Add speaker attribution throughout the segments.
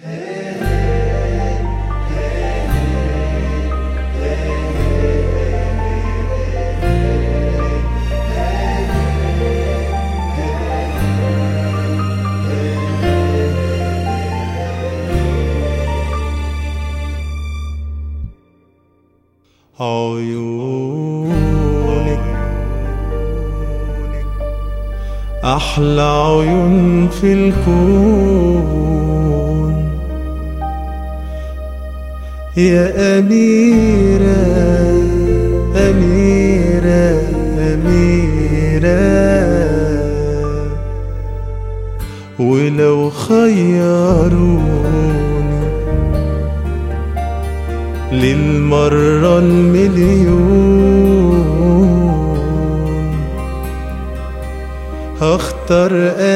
Speaker 1: عيونك أحلى عيون في الكون يا أميرة أميرة أميرة ولو خيروني للمرة المليون هختار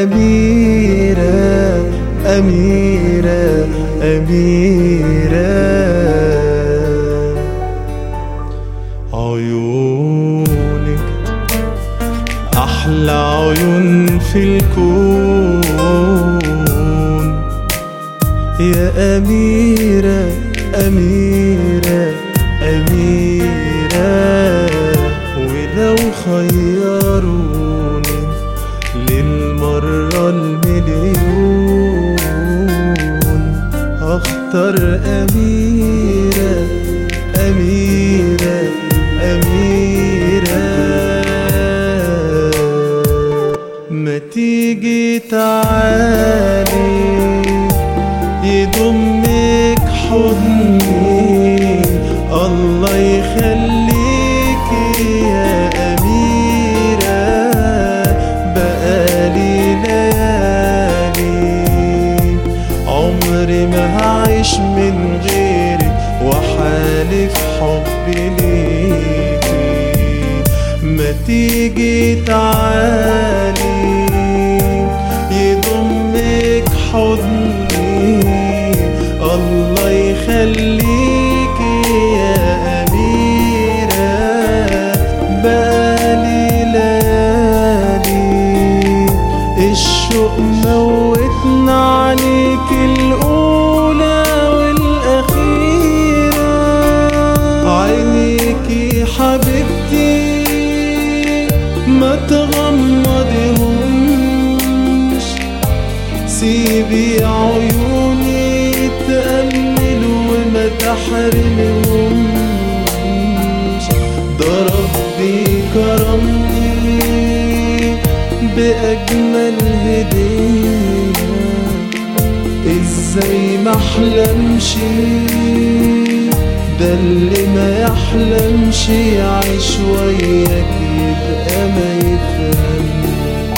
Speaker 1: أميرة أميرة أميرة عيونك أحلى عيون في الكون يا أميرة أميرة أميرة ولو خيروني للمرة المليون هختار أميرة أميرة أميرة ما تيجي تعالي يضمك حضني الله يخليك يا أميرة بقالي ليالي عمري ما هعيش من غيرك وحالف حبي ليكي ما تيجي تعالي يضمك حضني الله يخليك يا أميرة بالي ليالي الشوق موتنا عليك الأولى والأخيرة عينيكي حبيبتي ما تغمضيهمش سيبي عيوني تأمل وما تحرمهمش ده ربي كرمني بأجمل هدية ازاي ما احلمش ده اللي ما يحلمش يعيش وياك يبقى ما يفهمش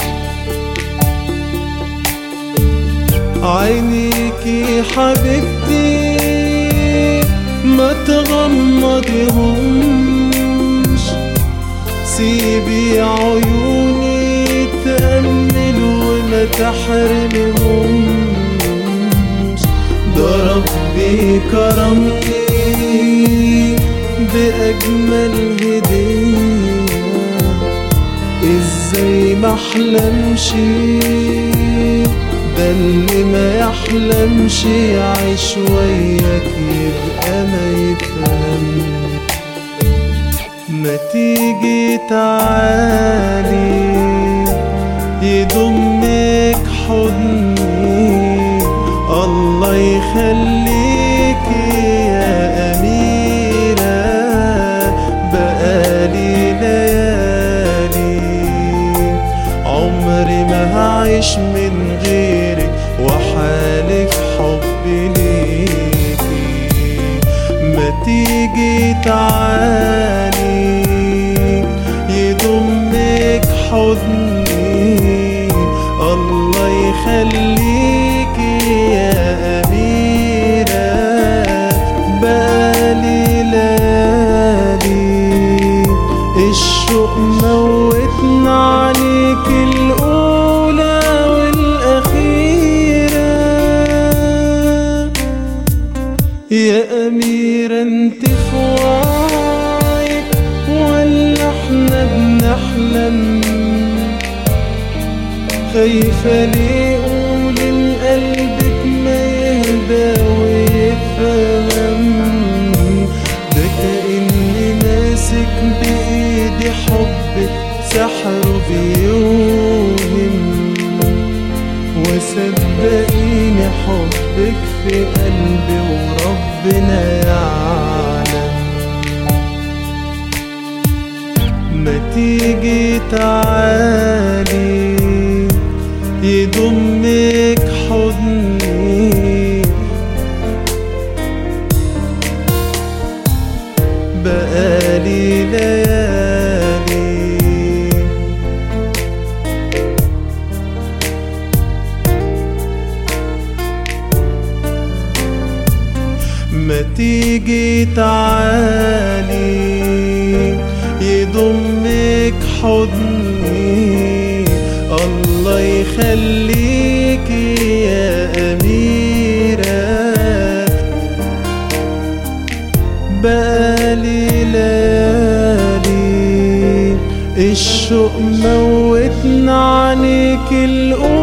Speaker 1: عينيكي حبيبتي ما تغمضيهمش سيبي عيوني تأمل وما تحرمهمش ده ربي كرمني بأجمل هدية ازاي ما احلمش ده اللي ما يحلمش يعيش وياك يبقى ما يفهم ما تيجي تعالي يضمك حضني الله يخليك يا أميرة بقالي ليالي عمري ما هعيش من غيرك وحالف حبي ليكي ما تيجي تعالي يضمك حضني الله يخليك يا أميرة بالي ليالي الشوق موتنا عليك الأولى والأخيرة يا أميرة انت في وعيك ولا احنا بنحلم خايفة ليه قول لقلبك ما يهدى صدقيني حبك في قلبي وربنا يعلم ما تيجي تعالي يضمك حضني بقالي ليالي ما تيجي تعالي يضمك حضني الله يخليكي يا أميرة بقالي ليالي الشوق موتنا عنيك القوة